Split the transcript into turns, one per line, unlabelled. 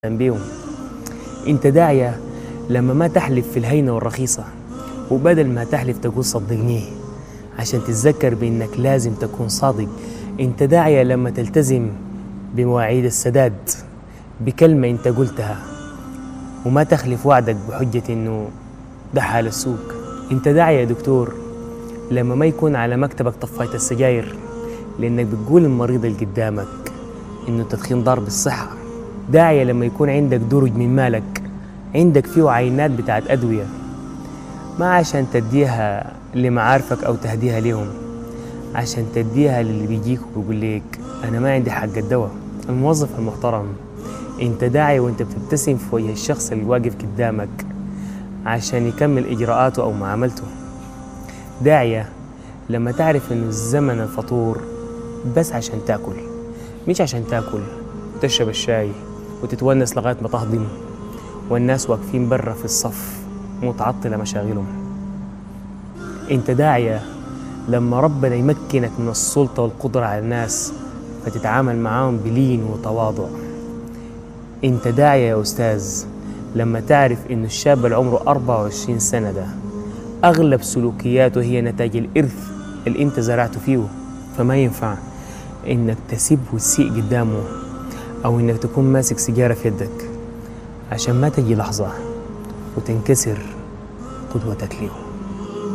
بيهم انت داعية لما ما تحلف في الهينة والرخيصة وبدل ما تحلف تقول صدقني عشان تتذكر بانك لازم تكون صادق انت داعية لما تلتزم بمواعيد السداد بكلمة انت قلتها وما تخلف وعدك بحجة انه ده حال السوق انت داعية يا دكتور لما ما يكون على مكتبك طفاية السجاير لانك بتقول المريض اللي قدامك انه التدخين ضار بالصحة داعية لما يكون عندك درج من مالك عندك فيه عينات بتاعت أدوية ما عشان تديها لمعارفك أو تهديها لهم عشان تديها للي بيجيك وبيقول لك أنا ما عندي حق الدواء الموظف المحترم أنت داعي وأنت بتبتسم في وجه الشخص اللي واقف قدامك عشان يكمل إجراءاته أو معاملته داعية لما تعرف إنه الزمن الفطور بس عشان تاكل مش عشان تاكل وتشرب الشاي وتتونس لغاية ما تهضم والناس واقفين برا في الصف متعطلة مشاغلهم انت داعية لما ربنا يمكنك من السلطة والقدرة على الناس فتتعامل معاهم بلين وتواضع انت داعية يا أستاذ لما تعرف إنه الشاب اللي عمره 24 سنة ده أغلب سلوكياته هي نتاج الإرث اللي أنت زرعته فيه فما ينفع إنك تسيب وتسيء قدامه أو إنك تكون ماسك سيجارة في يدك عشان ما تجي لحظة وتنكسر قدوتك ليه